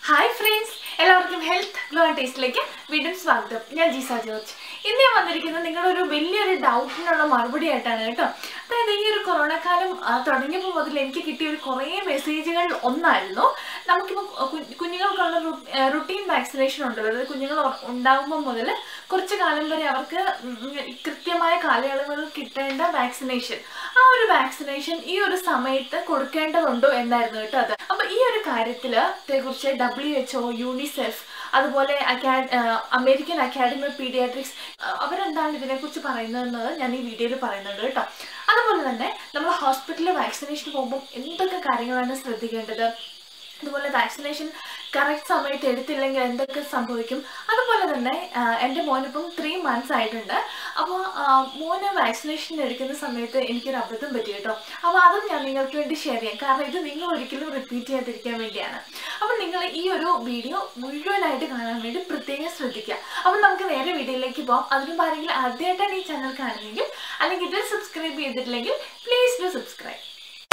hi friends എല്ലാവർക്കും health glow and ടേസ്റ്റിലേക്ക് വീണ്ടും സ്വാഗതം ഞാൻ ജീസ ജോർജ് ഇന്ന് ഞാൻ വന്നിരിക്കുന്നത് നിങ്ങളുടെ ഒരു വലിയൊരു ഡൗട്ടിനുള്ള മറുപടി ആയിട്ടാണ് കേട്ടോ അതായത് ഈ ഒരു കൊറോണ കാലം ആ, തുടങ്ങിയപ്പോൾ മുതൽ എനിക്ക് കിട്ടിയ ഒരു കുറേ മെസ്സേജുകൾ ഒന്നായിരുന്നു നമുക്കിപ്പോൾ കു- കുഞ്ഞുങ്ങൾക്കുള്ള റുട്ടീൻ വാക്സിനേഷൻ ഉണ്ടല്ലോ അതായത് കുഞ്ഞുങ്ങൾ ഉ- ഉണ്ടാകുമ്പോൾ മുതൽ കുറച്ച് കാലം വരെ അവർക്ക് ഉം, ഉം, കൃത്യമായ കാലയളവുകളിൽ കിട്ടേണ്ട വാക്സിനേഷൻ ആ ഒരു വാക്സിനേഷൻ ഈ ഒരു സമയത്ത് കൊടുക്കേണ്ടതുണ്ടോ എന്നായിരുന്നു കേട്ടോ അത് അപ്പൊ ഈ ഒരു കാര്യത്തില് കുറിച്ച് ഡബ്ല്യു എച്ച്ഒ യൂണിസെഫ് അതുപോലെ അക്കാ- ആ, അമേരിക്കൻ അക്കാഡമി ഓഫ് പീഡിയാട്രിക്സ് അവരെന്താണ് ഇതിനെക്കുറിച്ച് പറയുന്നതെന്ന് ഞാൻ ഈ വീഡിയോയിൽ പറയുന്നുണ്ട് കേട്ടോ അതുപോലെ തന്നെ നമ്മൾ ഹോസ്പിറ്റലിൽ വാക്സിനേഷൻ പോകുമ്പോൾ എന്തൊക്കെ കാര്യങ്ങളാണ് ശ്രദ്ധിക്കേണ്ടത് അതുപോലെ വാക്സിനേഷൻ കറക്റ്റ് സമയത്ത് എടുത്തില്ലെങ്കിൽ എന്തൊക്കെ സംഭവിക്കും അതുപോലെ തന്നെ ആ, എൻ്റെ മോനിപ്പം ത്രീ മന്ത്സ് ആയിട്ടുണ്ട് അപ്പോൾ മോന് വാക്സിനേഷൻ എടുക്കുന്ന സമയത്ത് എനിക്കൊരു അബദ്ധം പറ്റി കേട്ടോ അപ്പോൾ അതും ഞാൻ നിങ്ങൾക്ക് വേണ്ടി ഷെയർ ചെയ്യാം കാരണം ഇത് നിങ്ങൾ ഒരിക്കലും റിപ്പീറ്റ് ചെയ്യാതിരിക്കാൻ വേണ്ടിയാണ് അപ്പോൾ നിങ്ങൾ ഈ ഒരു വീഡിയോ മുഴുവനായിട്ട് കാണാൻ വേണ്ടി പ്രത്യേകം ശ്രദ്ധിക്കുക അപ്പോൾ നമുക്ക് നേരെ വീഡിയോയിലേക്ക് പോകാം അതിനും ആരെങ്കിലും ആദ്യമായിട്ടാണ് ഈ ചാനൽ കാണുന്നതെങ്കിൽ അല്ലെങ്കിൽ ഇത് സബ്സ്ക്രൈബ് ചെയ്തിട്ടില്ലെങ്കിൽ പ്ലീസ് ഡു സബ്സ്ക്രൈബ്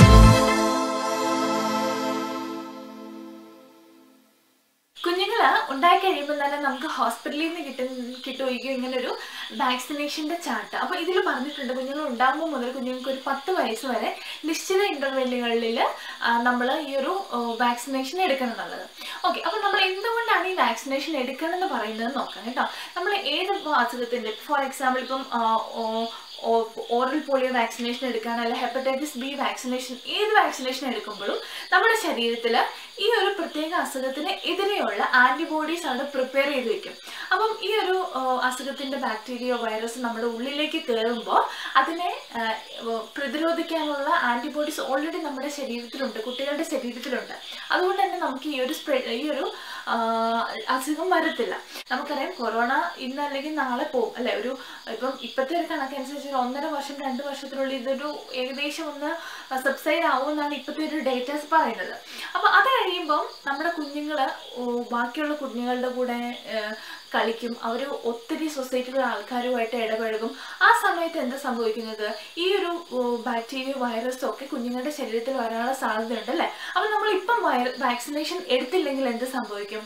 കുഞ്ഞുങ്ങള് ഉണ്ടായി കഴിയുമ്പോൾ തന്നെ നമുക്ക് ഹോസ്പിറ്റലിൽ നിന്ന് കിട്ടുന്ന കിട്ടുകയോ ഇങ്ങനെ ഒരു വാക്സിനേഷന്റെ ചാർട്ട് അപ്പൊ ഇതിൽ പറഞ്ഞിട്ടുണ്ട് കുഞ്ഞുങ്ങൾ ഉണ്ടാകുമ്പോൾ മുതൽ കുഞ്ഞുങ്ങൾക്ക് ഒരു പത്ത് വയസ്സ് വരെ നിശ്ചിത ഇന്റർവെല്ലുകളിൽ നമ്മൾ ഈ ഒരു വാക്സിനേഷൻ എടുക്കണം എന്നുള്ളത് ഓക്കെ അപ്പൊ നമ്മൾ എന്തുകൊണ്ടാണ് ഈ വാക്സിനേഷൻ എടുക്കണം എന്ന് പറയുന്നത് നോക്കാം കേട്ടോ നമ്മൾ ഏത് അസുഖത്തിന്റെ ഫോർ എക്സാമ്പിൾ ഇപ്പം ആ, ഓ- ഓറൽ പോളിയോ വാക്സിനേഷൻ എടുക്കുകയാണ് അല്ലെങ്കിൽ ഹെപ്പറ്റൈറ്റിസ് ബി വാക്സിനേഷൻ ഏത് വാക്സിനേഷൻ എടുക്കുമ്പോഴും നമ്മുടെ ശരീരത്തിൽ ഈ ഒരു പ്രത്യേക അസുഖത്തിന് എതിരെയുള്ള ആന്റിബോഡീസ് അവിടെ പ്രിപ്പയർ ചെയ്ത് വെക്കും അപ്പം ഈ ഒരു ആ, അസുഖത്തിന്റെ ബാക്ടീരിയ വൈറസ് നമ്മുടെ ഉള്ളിലേക്ക് കയറുമ്പോൾ അതിനെ ആ, ഓ, പ്രതിരോധിക്കാനുള്ള ആന്റിബോഡീസ് ഓൾറെഡി നമ്മുടെ ശരീരത്തിലുണ്ട് കുട്ടികളുടെ ശരീരത്തിലുണ്ട് അതുകൊണ്ട് തന്നെ നമുക്ക് ഈ ഒരു സ്പ്രെഡ് ഈ ഒരു ആ, അസുഖം വരത്തില്ല നമുക്കറിയാം കൊറോണ ഇന്ന് അല്ലെങ്കിൽ നാളെ പോകും അല്ലെ ഒരു ഇപ്പം ഇപ്പോഴത്തെ ഒരു കണക്കനുസരിച്ച് ഒരു ഒന്നര വർഷം രണ്ട് വർഷത്തിനുള്ളിൽ ഇതൊരു ഏകദേശം ഒന്ന് സബ്സൈഡ് ആവുമെന്നാണ് ഇപ്പോഴത്തെ ഒരു ഡേറ്റാസ് പറയുന്നത് അപ്പോൾ അത് കഴിയുമ്പം നമ്മുടെ കുഞ്ഞുങ്ങൾ ബാക്കിയുള്ള കുഞ്ഞുങ്ങളുടെ കൂടെ ഏഹ്, കളിക്കും അവർ ഒത്തിരി സൊസൈറ്റിയിലുള്ള ആൾക്കാരുമായിട്ട് ഇടപഴകും ആ സമയത്ത് എന്താ സംഭവിക്കുന്നത് ഈ ഒരു ബാക്ടീരിയ വൈറസ് ഒക്കെ കുഞ്ഞുങ്ങളുടെ ശരീരത്തിൽ വരാനുള്ള സാധ്യതയുണ്ട് അല്ലേ അപ്പം നമ്മൾ ഇപ്പം വാക്സിനേഷൻ എടുത്തില്ലെങ്കിൽ എന്ത് സംഭവിക്കും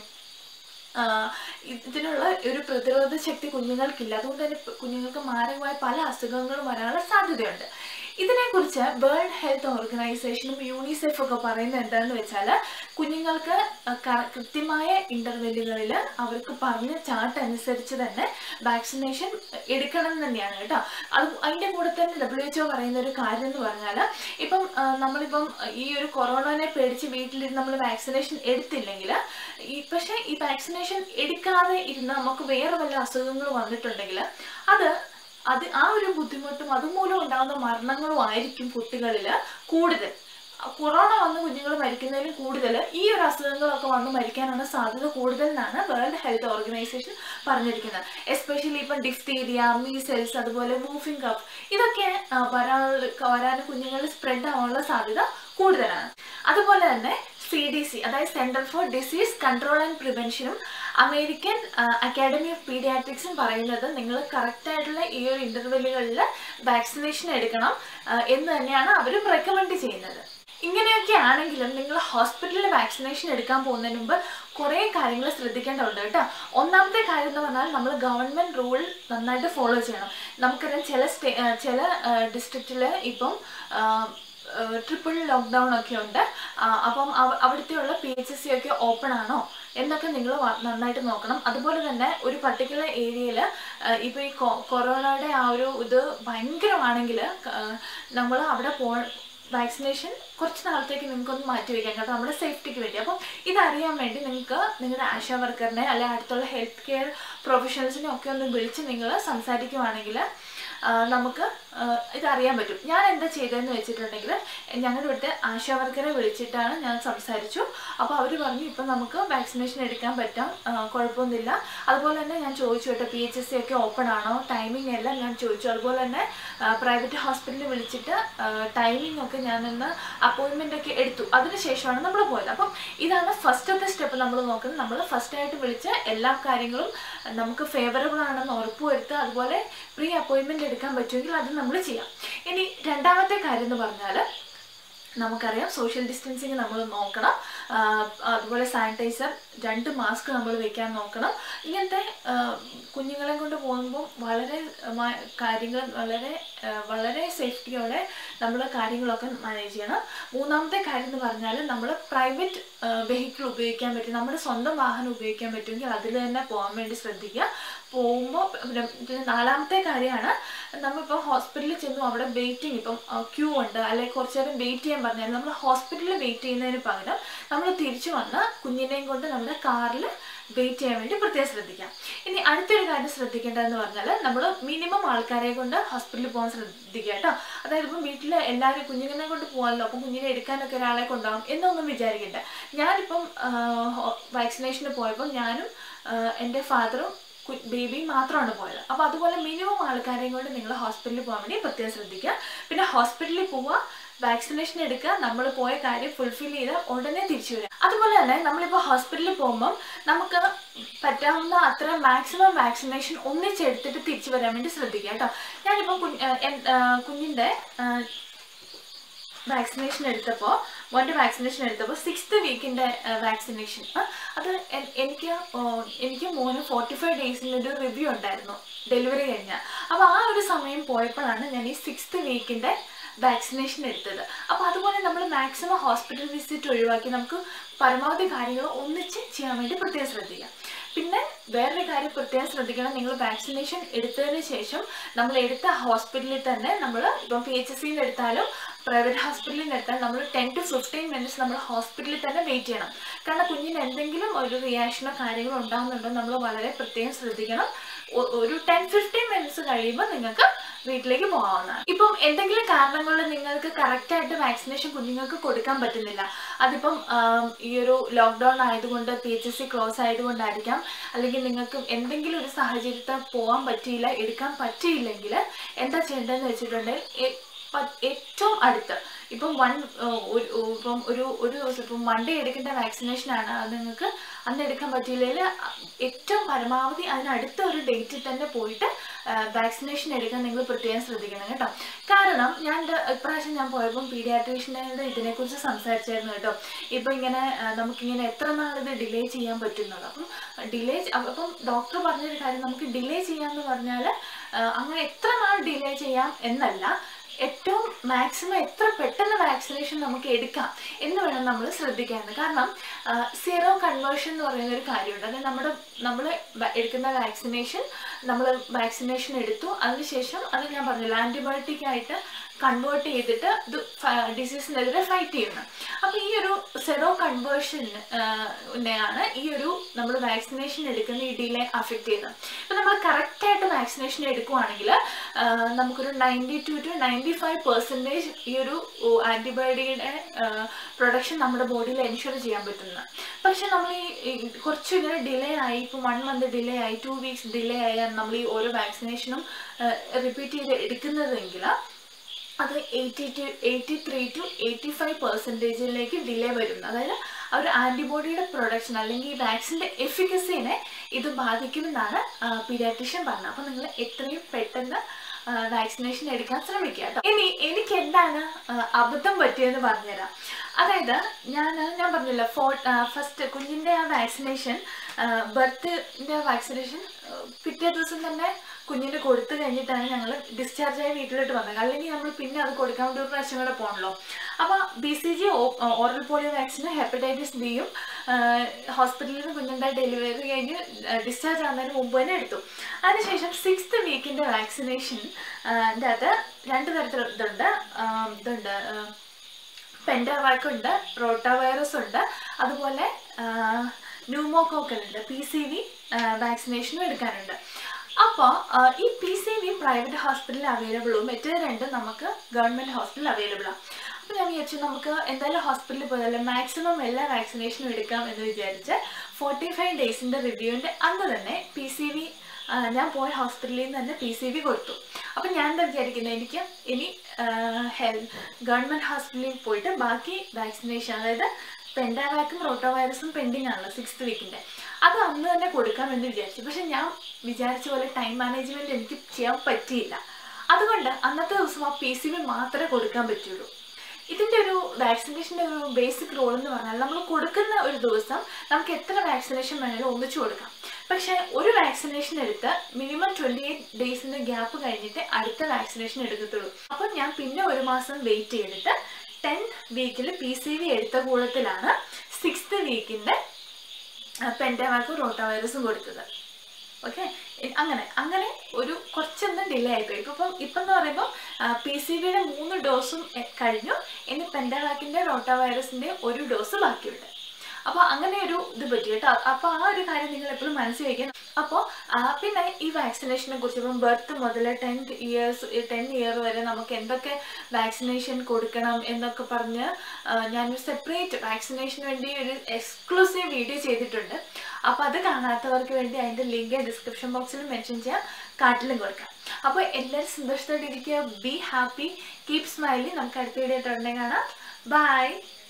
ആഹ് ഇതിനുള്ള ഒരു പ്രതിരോധ ശക്തി കുഞ്ഞുങ്ങൾക്കില്ല അതുകൊണ്ട് തന്നെ പ് കുഞ്ഞുങ്ങൾക്ക് മാരകമായ പല അസുഖങ്ങളും വരാനുള്ള സാധ്യതയുണ്ട് ഇതിനെക്കുറിച്ച് വേൾഡ് ഹെൽത്ത് ഓർഗനൈസേഷനും യൂണിസെഫ് ഒക്കെ പറയുന്നത് എന്താണെന്ന് വെച്ചാൽ കുഞ്ഞുങ്ങൾക്ക് അഹ് ക- കൃത്യമായ ഇന്റർവെല്ലുകളിൽ അവർക്ക് പറഞ്ഞ ചാർട്ട് അനുസരിച്ച് തന്നെ വാക്സിനേഷൻ എടുക്കണം എന്ന് തന്നെയാണ് കേട്ടോ അത് അതിൻ്റെ കൂടെ തന്നെ ഡബ്ല്യു എച്ച്ഒ പറയുന്ന ഒരു കാര്യം എന്ന് പറഞ്ഞാൽ ഇപ്പം ആ, നമ്മളിപ്പം ഈ ഒരു കൊറോണനെ പേടിച്ച് വീട്ടിലിരുന്ന് നമ്മൾ വാക്സിനേഷൻ എടുത്തില്ലെങ്കിൽ ഈ പക്ഷേ ഈ വാക്സിനേഷൻ എടുക്കാതെ ഇരുന്ന് നമുക്ക് വേറെ വല്ല അസുഖങ്ങൾ വന്നിട്ടുണ്ടെങ്കിൽ അത് അത് ആ ഒരു ബുദ്ധിമുട്ടും അതുമൂലം ഉണ്ടാകുന്ന മരണങ്ങളും ആയിരിക്കും കുട്ടികളിൽ കൂടുതൽ കൊറോണ വന്ന് കുഞ്ഞുങ്ങൾ മരിക്കുന്നതിലും കൂടുതൽ ഈ ഒരു അസുഖങ്ങളൊക്കെ വന്ന് മരിക്കാനുള്ള സാധ്യത കൂടുതൽ എന്നാണ് വേൾഡ് ഹെൽത്ത് ഓർഗനൈസേഷൻ പറഞ്ഞിരിക്കുന്നത് എസ്പെഷ്യലി ഇപ്പം ഡിഫ്തീരിയ മീസെൽസ് അതുപോലെ മൂഫിംഗ് കപ്പ് ഇതൊക്കെ ആ, വരാനുള്ള വരാൻ കുഞ്ഞുങ്ങളിൽ സ്പ്രെഡ് ആവാനുള്ള സാധ്യത കൂടുതലാണ് അതുപോലെ തന്നെ സി ഡി സി അതായത് Center for Disease Control and പ്രിവെൻഷനും അമേരിക്കൻ അക്കാഡമി ഓഫ് പീഡിയാട്രിക്സും പറയുന്നത് നിങ്ങൾ കറക്റ്റായിട്ടുള്ള ഈ ഒരു ഇൻ്റർവെല്ലുകളിൽ വാക്സിനേഷൻ എടുക്കണം ആ, എന്ന് തന്നെയാണ് അവരും റെക്കമെൻഡ് ചെയ്യുന്നത് ഇങ്ങനെയൊക്കെ ആണെങ്കിലും നിങ്ങൾ ഹോസ്പിറ്റലിൽ വാക്സിനേഷൻ എടുക്കാൻ പോകുന്നതിന് മുമ്പ് കുറേ കാര്യങ്ങൾ ശ്രദ്ധിക്കേണ്ടതുണ്ട് കേട്ടോ ഒന്നാമത്തെ കാര്യം എന്ന് പറഞ്ഞാൽ നമ്മൾ ഗവൺമെൻറ് റൂൾ നന്നായിട്ട് ഫോളോ ചെയ്യണം നമുക്കറിയാം ചില സ്റ്റേ ആ, ചില ഡിസ്ട്രിക്റ്റിൽ ഇപ്പം ട്രിപ്പിൾ ലോക്ക്ഡൗൺ ഒക്കെ ഉണ്ട് ആ, അപ്പം അവ- അവിടുത്തെയുള്ള പി എച്ച് എസ് സി ഒക്കെ ഓപ്പൺ ആണോ എന്നൊക്കെ നിങ്ങൾ നന്നായിട്ട് നോക്കണം അതുപോലെ തന്നെ ഒരു പർട്ടിക്കുലർ ഏരിയയിൽ ഇപ്പോൾ ഈ കൊ- കൊറോണയുടെ ആ ഒരു ഇത് ഭയങ്കരമാണെങ്കിൽ നമ്മൾ അവിടെ പോ വാക്സിനേഷൻ കുറച്ച് നാളത്തേക്ക് നിങ്ങൾക്കൊന്ന് മാറ്റി വയ്ക്കാം കേട്ടോ നമ്മുടെ സേഫ്റ്റിക്ക് വേണ്ടി അപ്പം ഇതറിയാൻ വേണ്ടി നിങ്ങൾക്ക് നിങ്ങളുടെ ആശാ വർക്കറിനെ അല്ലെങ്കിൽ അടുത്തുള്ള ഹെൽത്ത് കെയർ പ്രൊഫഷണൽസിനെ ഒക്കെ ഒന്ന് വിളിച്ച് നിങ്ങൾ സംസാരിക്കുവാണെങ്കിൽ ആ, നമുക്ക് ആ, ഇതറിയാൻ പറ്റും ഞാൻ എന്താ ചെയ്തതെന്ന് വെച്ചിട്ടുണ്ടെങ്കിൽ ഞങ്ങളുടെ ഇവിടുത്തെ ആശാ വർക്കറെ വിളിച്ചിട്ടാണ് ഞാൻ സംസാരിച്ചു അപ്പോൾ അവർ പറഞ്ഞു ഇപ്പം നമുക്ക് വാക്സിനേഷൻ എടുക്കാൻ പറ്റാം ആ, കുഴപ്പമൊന്നുമില്ല അതുപോലെ തന്നെ ഞാൻ ചോദിച്ചു കേട്ടോ പി എച്ച് എസ് സി ഒക്കെ ഓപ്പൺ ആണോ ടൈമിംഗ് എല്ലാം ഞാൻ ചോദിച്ചു അതുപോലെ തന്നെ പ്രൈവറ്റ് ഹോസ്പിറ്റലിൽ വിളിച്ചിട്ട് ടൈമിംഗ് ഒക്കെ ഞാനൊന്ന് അപ്പോയിൻമെൻ്റ് ഒക്കെ എടുത്തു അതിനുശേഷമാണ് നമ്മൾ പോയത് അപ്പം ഇതാണ് ഫസ്റ്റത്തെ സ്റ്റെപ്പ് നമ്മൾ നോക്കുന്നത് നമ്മൾ ഫസ്റ്റ് ആയിട്ട് വിളിച്ച് എല്ലാ കാര്യങ്ങളും നമുക്ക് ഫേവറബിൾ ആണെന്ന് ഉറപ്പുവരുത്തുക അതുപോലെ പ്രീ അപ്പോയിൻമെൻറ്റ് എടുക്കാൻ പറ്റുമെങ്കിൽ അത് നമ്മൾ ചെയ്യാം ഇനി രണ്ടാമത്തെ കാര്യം എന്ന് പറഞ്ഞാൽ നമുക്കറിയാം സോഷ്യൽ ഡിസ്റ്റൻസിങ് നമ്മൾ നോക്കണം ആ, അതുപോലെ സാനിറ്റൈസർ രണ്ട് മാസ്ക് നമ്മൾ വെക്കാൻ നോക്കണം ഇങ്ങനത്തെ ആ, കുഞ്ഞുങ്ങളെ കൊണ്ട് പോകുമ്പോൾ വളരെ മ- കാര്യങ്ങൾ വളരെ ആ, വളരെ സേഫ്റ്റിയോടെ നമ്മൾ കാര്യങ്ങളൊക്കെ മാനേജ് ചെയ്യണം മൂന്നാമത്തെ കാര്യം എന്ന് പറഞ്ഞാൽ നമ്മൾ പ്രൈവറ്റ് വെഹിക്കിൾ ഉപയോഗിക്കാൻ പറ്റും നമ്മുടെ സ്വന്തം വാഹനം ഉപയോഗിക്കാൻ പറ്റുമെങ്കിൽ അതിൽ തന്നെ പോകാൻ വേണ്ടി ശ്രദ്ധിക്കുക പോകുമ്പോൾ പിന്നെ പിന്നെ നാലാമത്തെ കാര്യമാണ് നമ്മളിപ്പോൾ ഹോസ്പിറ്റലിൽ ചെന്നു അവിടെ വെയിറ്റിംഗ് ഇപ്പം ക്യൂ ഉണ്ട് അല്ലെങ്കിൽ കുറച്ച് നേരം വെയിറ്റ് ചെയ്യാൻ പറഞ്ഞാൽ നമ്മൾ ഹോസ്പിറ്റലിൽ വെയിറ്റ് ചെയ്യുന്നതിന് പകരം നമ്മൾ തിരിച്ചു വന്ന് കുഞ്ഞിനെയും കൊണ്ട് നമ്മുടെ കാറിൽ വെയിറ്റ് ചെയ്യാൻ വേണ്ടി പ്രത്യേകം ശ്രദ്ധിക്കാം ഇനി അടുത്തൊരു കാര്യം ശ്രദ്ധിക്കേണ്ടതെന്ന് പറഞ്ഞാൽ നമ്മൾ മിനിമം ആൾക്കാരെ കൊണ്ട് ഹോസ്പിറ്റലിൽ പോകാൻ ശ്രദ്ധിക്കുക കേട്ടോ അതായത് ഇപ്പം വീട്ടിൽ എല്ലാവരും കുഞ്ഞുങ്ങളെ കൊണ്ട് പോകാമല്ലോ അപ്പം കുഞ്ഞിനെ എടുക്കാനൊക്കെ ഒരാളെ കൊണ്ടുപോകാം എന്നൊന്നും വിചാരിക്കണ്ട ഞാനിപ്പം വാക്സിനേഷന് പോയപ്പോൾ ഞാനും ആ, എൻ്റെ ഫാദറും ബേബി മാത്രമാണ് പോയത് അപ്പോൾ അതുപോലെ മിനിമം ആൾക്കാരെയും കൊണ്ട് നിങ്ങൾ ഹോസ്പിറ്റലിൽ പോകാൻ വേണ്ടി പ്രത്യേകം ശ്രദ്ധിക്കുക പിന്നെ ഹോസ്പിറ്റലിൽ പോവുക വാക്സിനേഷൻ എടുക്കുക നമ്മൾ പോയ കാര്യം ഫുൾഫിൽ ചെയ്ത് ഉടനെ തിരിച്ചു വരിക അതുപോലെ തന്നെ നമ്മളിപ്പോൾ ഹോസ്പിറ്റലിൽ പോകുമ്പം നമുക്ക് പറ്റാവുന്ന അത്ര മാക്സിമം വാക്സിനേഷൻ ഒന്നിച്ചെടുത്തിട്ട് തിരിച്ചു വരാൻ വേണ്ടി ശ്രദ്ധിക്കുക കേട്ടോ ഞാനിപ്പോൾ കുഞ്ഞ് ആ, എൻ- ആ, കുഞ്ഞിൻ്റെ ആ, വാക്സിനേഷൻ എടുത്തപ്പോൾ മോൻ്റെ വാക്സിനേഷൻ എടുത്തപ്പോൾ സിക്സ്ത് വീക്കിൻ്റെ വാക്സിനേഷൻ അത് എൻ- എനിക്ക് ഓ, എനിക്ക് മോന് ഫോർട്ടി ഫൈവ് ഡേയ്സിലൊരു റിവ്യൂ ഉണ്ടായിരുന്നു ഡെലിവറി കഴിഞ്ഞാൽ അപ്പോൾ ആ ഒരു സമയം പോയപ്പോഴാണ് ഞാൻ ഈ സിക്സ്ത് വീക്കിൻ്റെ വാക്സിനേഷൻ എടുത്തത് അപ്പോൾ അതുപോലെ നമ്മൾ മാക്സിമം ഹോസ്പിറ്റൽ വിസിറ്റ് ഒഴിവാക്കി നമുക്ക് പരമാവധി കാര്യങ്ങൾ ഒന്നിച്ച് ചെയ്യാൻ വേണ്ടി പ്രത്യേകം ശ്രദ്ധിക്കാം പിന്നെ വേറൊരു കാര്യം പ്രത്യേകം ശ്രദ്ധിക്കണം നിങ്ങൾ വാക്സിനേഷൻ എടുത്തതിന് ശേഷം നമ്മൾ എടുത്ത ഹോസ്പിറ്റലിൽ തന്നെ നമ്മൾ ഇപ്പം പി എച്ച് എസ് സിയിൽ എടുത്താലും പ്രൈവറ്റ് ഹോസ്പിറ്റലിൽ നിന്ന് എടുത്താൽ നമ്മൾ ടെൻ ടു ഫിഫ്റ്റീൻ മിനിറ്റ്സ് നമ്മൾ ഹോസ്പിറ്റലിൽ തന്നെ വെയിറ്റ് ചെയ്യണം കാരണം കുഞ്ഞിന് എന്തെങ്കിലും ഒരു റിയാക്ഷനോ കാര്യങ്ങളോ ഉണ്ടാകുന്നുണ്ടോ നമ്മൾ വളരെ പ്രത്യേകം ശ്രദ്ധിക്കണം ഒ- ഒരു ടെൻ ഫിഫ്റ്റീൻ മിനിറ്റ്സ് കഴിയുമ്പോൾ നിങ്ങൾക്ക് വീട്ടിലേക്ക് പോകാവുന്നതാണ് ഇപ്പം എന്തെങ്കിലും കാരണങ്ങൾ കൊണ്ട് നിങ്ങൾക്ക് കറക്റ്റായിട്ട് വാക്സിനേഷൻ കുഞ്ഞുങ്ങൾക്ക് കൊടുക്കാൻ പറ്റുന്നില്ല അതിപ്പം ആം, ഈ ഒരു ലോക്ക്ഡൗൺ ആയതുകൊണ്ട് P H S C close ആയതുകൊണ്ടായിരിക്കാം അല്ലെങ്കിൽ നിങ്ങൾക്ക് എന്തെങ്കിലും ഒരു സാഹചര്യത്തിൽ പോകാൻ പറ്റിയില്ല എടുക്കാൻ പറ്റിയില്ലെങ്കിൽ എന്താ ചെയ്യേണ്ടതെന്ന് വെച്ചിട്ടുണ്ടെങ്കിൽ എ- പ- ഏറ്റവും അടുത്ത് ഇപ്പം വൺ ഒരു ഇപ്പം ഒരു ഒരു ദിവസം ഇപ്പം മൺഡേ എടുക്കേണ്ട വാക്സിനേഷനാണ് അത് നിങ്ങൾക്ക് അന്ന് എടുക്കാൻ പറ്റിയില്ലെങ്കിൽ ഏറ്റവും പരമാവധി അതിനടുത്ത ഒരു ഡേറ്റിൽ തന്നെ പോയിട്ട് വാക്സിനേഷൻ എടുക്കാൻ നിങ്ങൾ പ്രത്യേകം ശ്രദ്ധിക്കണം കേട്ടോ കാരണം ഞാൻ എൻ്റെ ഇപ്രാവശ്യം ഞാൻ പോയപ്പം പീഡിയാട്രീഷ്യനോട് ഇതിനെക്കുറിച്ച് സംസാരിച്ചായിരുന്നു കേട്ടോ ഇപ്പം ഇങ്ങനെ ആ, നമുക്കിങ്ങനെ എത്ര നാൾ ഇത് ഡിലേ ചെയ്യാൻ പറ്റുന്നുള്ളൂ അപ്പം ഡിലേ അപ്പം ഡോക്ടർ പറഞ്ഞൊരു കാര്യം നമുക്ക് ഡിലേ ചെയ്യാമെന്ന് പറഞ്ഞാൽ അങ്ങനെ എത്ര നാൾ ഡിലേ ചെയ്യാം എന്നല്ല ഏറ്റവും മാക്സിമം എത്ര പെട്ടെന്ന് വാക്സിനേഷൻ നമുക്ക് എടുക്കാം എന്ന് വേണം നമ്മൾ ശ്രദ്ധിക്കാറുണ്ട് കാരണം സീറോ കൺവേർഷൻ എന്ന് പറയുന്ന ഒരു കാര്യമുണ്ട് അതായത് നമ്മുടെ നമ്മൾ എടുക്കുന്ന വാക്സിനേഷൻ നമ്മൾ വാക്സിനേഷൻ എടുത്തു അതിനുശേഷം അത് ഞാൻ പറഞ്ഞില്ല ആൻറ്റിബയോട്ടിക് ആയിട്ട് കൺവേർട്ട് ചെയ്തിട്ട് ഇത് ഡിസീസിനെതിരെ ഫൈറ്റ് ചെയ്യുന്നത് അപ്പോൾ ഈ ഒരു സെറോ കൺവേർഷൻ ആണ് ഈ ഒരു നമ്മൾ വാക്സിനേഷൻ എടുക്കുന്ന ഈ ഡിലേ അഫക്റ്റ് ചെയ്യുന്നത് ഇപ്പം നമ്മൾ കറക്റ്റായിട്ട് വാക്സിനേഷൻ എടുക്കുവാണെങ്കിൽ നമുക്കൊരു ninety two to ninety five percentage ഈ ഒരു ആൻറ്റിബയോട്ടിയുടെ പ്രൊഡക്ഷൻ നമ്മുടെ ബോഡിയിൽ എൻഷുർ ചെയ്യാൻ പറ്റുന്നത് പക്ഷെ നമ്മൾ ഈ ഈ കുറച്ച് ഇങ്ങനെ ഡിലേ ആയി ഇപ്പോൾ വൺ മന്ത് ഡിലേ ആയി ടു വീക്സ് ഡിലേ ആയാണ് നമ്മൾ ഈ ഓരോ വാക്സിനേഷനും റിപ്പീറ്റ് ചെയ്ത് എടുക്കുന്നതെങ്കിൽ അത് eighty two eighty three to eighty five പെർസെൻറ്റേജിലേക്ക് ഡിലേ വരുന്നു അതായത് ആ ഒരു ആൻറ്റിബോഡിയുടെ പ്രൊഡക്ഷൻ അല്ലെങ്കിൽ ഈ വാക്സിൻ്റെ എഫിക്കസിനെ ഇത് ബാധിക്കുമെന്നാണ് പീഡിയാട്രീഷ്യൻ പറഞ്ഞത് അപ്പോൾ നിങ്ങൾ എത്രയും പെട്ടെന്ന് വാക്സിനേഷൻ എടുക്കാൻ ശ്രമിക്കുക കേട്ടോ ഇനി എനിക്ക് എന്താണ് ആ, അബദ്ധം പറ്റിയതെന്ന് പറഞ്ഞുതരാം അതായത് ഞാൻ ഞാൻ പറഞ്ഞില്ല ഫോ ഫസ്റ്റ് കുഞ്ഞിൻ്റെ ആ വാക്സിനേഷൻ ബർത്തിൻ്റെ വാക്സിനേഷൻ പിറ്റേ ദിവസം തന്നെ കുഞ്ഞിന് കൊടുത്തു കഴിഞ്ഞിട്ടാണ് ഞങ്ങൾ ഡിസ്ചാർജ് ആയി വീട്ടിലോട്ട് വന്നത് അല്ലെങ്കിൽ നമ്മൾ പിന്നെ അത് കൊടുക്കാൻ വേണ്ടി ഒരു പ്രാവശ്യം കൂടെ പോകണല്ലോ അപ്പോൾ B C G oral polio വാക്സിനും ഹെപ്പറ്റൈറ്റിസ് ബിയും ഹോസ്പിറ്റലിൽ നിന്ന് കുഞ്ഞിൻ്റെ ഡെലിവറി കഴിഞ്ഞ് ഡിസ്ചാർജ് ആകുന്നതിന് മുമ്പ് തന്നെ എടുത്തു അതിനുശേഷം സിക്സ്ത് വീക്കിൻ്റെ വാക്സിനേഷൻ അത് രണ്ട് തരത്തിൽ ഇതുണ്ട് ആ, ഇതുണ്ട് ആ, പെൻഡാവാക്ക് ഉണ്ട് റോട്ടാ വൈറസ് ഉണ്ട് അതുപോലെ ന്യൂമോകോക്കൽ ഉണ്ട് പി സി വി വാക്സിനേഷനും എടുക്കാനുണ്ട് അപ്പോൾ ഈ പി സി വി പ്രൈവറ്റ് ഹോസ്പിറ്റലിൽ അവൈലബിളും മറ്റേ രണ്ടും നമുക്ക് ഗവൺമെൻറ് ഹോസ്പിറ്റലിൽ അവൈലബിളാണ് അപ്പോൾ ഞാൻ വിചാരിച്ചു നമുക്ക് എന്തായാലും ഹോസ്പിറ്റലിൽ പോയാലേ മാക്സിമം എല്ലാ വാക്സിനേഷനും എടുക്കാം എന്ന് വിചാരിച്ച് ഫോർട്ടി ഫൈവ് ഡേയ്സിൻ്റെ റിവ്യൂവിൻ്റെ അന്ന് തന്നെ പി സി വി ഞാൻ പോയ ഹോസ്പിറ്റലിൽ നിന്ന് തന്നെ പി സി വി കൊടുത്തു അപ്പം ഞാൻ എന്താ വിചാരിക്കുന്നത് എനിക്ക് ഇനി ഹെൽത്ത് ഗവൺമെൻറ് ഹോസ്പിറ്റലിൽ പോയിട്ട് ബാക്കി വാക്സിനേഷൻ അതായത് പെൻഡാവാക്കും റോട്ടോ വൈറസും പെൻഡിങ് ആണല്ലോ സിക്സ്ത് വീക്കിൻ്റെ അത് അന്ന് തന്നെ കൊടുക്കാമെന്ന് വിചാരിച്ചു പക്ഷെ ഞാൻ വിചാരിച്ച പോലെ ടൈം മാനേജ്മെൻറ്റ് എനിക്ക് ചെയ്യാൻ പറ്റിയില്ല അതുകൊണ്ട് അന്നത്തെ ദിവസം ആ പി സി വി മാത്രമേ കൊടുക്കാൻ പറ്റുള്ളൂ ഇതിൻ്റെ ഒരു വാക്സിനേഷൻ്റെ ഒരു ബേസിക് റോൾ എന്ന് പറഞ്ഞാൽ നമ്മൾ കൊടുക്കുന്ന ഒരു ദിവസം നമുക്ക് എത്ര വാക്സിനേഷൻ വേണമെങ്കിലും ഒന്നിച്ചു കൊടുക്കാം പക്ഷേ ഒരു വാക്സിനേഷൻ എടുത്ത് മിനിമം ട്വൻറ്റി എയ്റ്റ് ഡേയ്സിൻ്റെ ഗ്യാപ്പ് കഴിഞ്ഞിട്ട് അടുത്ത വാക്സിനേഷൻ എടുക്കത്തുള്ളൂ അപ്പോൾ ഞാൻ പിന്നെ ഒരു മാസം വെയിറ്റ് ചെയ്തിട്ട് ടെൻത്ത് വീക്കിൽ പി സി വി എടുത്ത കൂടത്തിലാണ് സിക്സ്ത് വീക്കിൻ്റെ പെൻഡമാക്കും റോട്ടാ വൈറസും കൊടുത്തത് ഓക്കെ അങ്ങനെ അങ്ങനെ ഒരു കുറച്ചൊന്നും ഡിലേ ആയിപ്പോയി ഇപ്പം ഇപ്പം ഇപ്പം എന്ന് പറയുമ്പോൾ പി സി ബിയുടെ മൂന്ന് ഡോസും എ, കഴിഞ്ഞു ഇനി പെൻഡവാക്കിൻ്റെ റോട്ടാ വൈറസിൻ്റെ ഒരു ഡോസ് ബാക്കിയുണ്ട് അപ്പോൾ അങ്ങനെ ഒരു ഇത് പറ്റി കേട്ടോ അപ്പോൾ ആ ഒരു കാര്യം നിങ്ങൾ എപ്പോഴും മനസ്സിൽ വയ്ക്കണം അപ്പോൾ പിന്നെ ഈ വാക്സിനേഷനെ കുറിച്ച് ഇപ്പം ബർത്ത് മുതൽ ടെൻത്ത് ഇയേഴ്സ് ടെൻ ഇയർ വരെ നമുക്ക് എന്തൊക്കെ വാക്സിനേഷൻ കൊടുക്കണം എന്നൊക്കെ പറഞ്ഞ് ആ, ഞാനൊരു സെപ്പറേറ്റ് വാക്സിനേഷന് വേണ്ടി ഒരു എക്സ്ക്ലൂസീവ് വീഡിയോ ചെയ്തിട്ടുണ്ട് അപ്പോൾ അത് കാണാത്തവർക്ക് വേണ്ടി അതിൻ്റെ ലിങ്ക് ഡിസ്ക്രിപ്ഷൻ ബോക്സിൽ മെൻഷൻ ചെയ്യാം കാട്ടിലും കൊടുക്കാം അപ്പോൾ എല്ലാവരും സന്തോഷത്തോടെ ഇരിക്കുക ബി ഹാപ്പി കീപ് സ്മൈലി നമുക്ക് അടുത്ത വീഡിയോ ആയിട്ട് ഉടനെ കാണാം ബൈ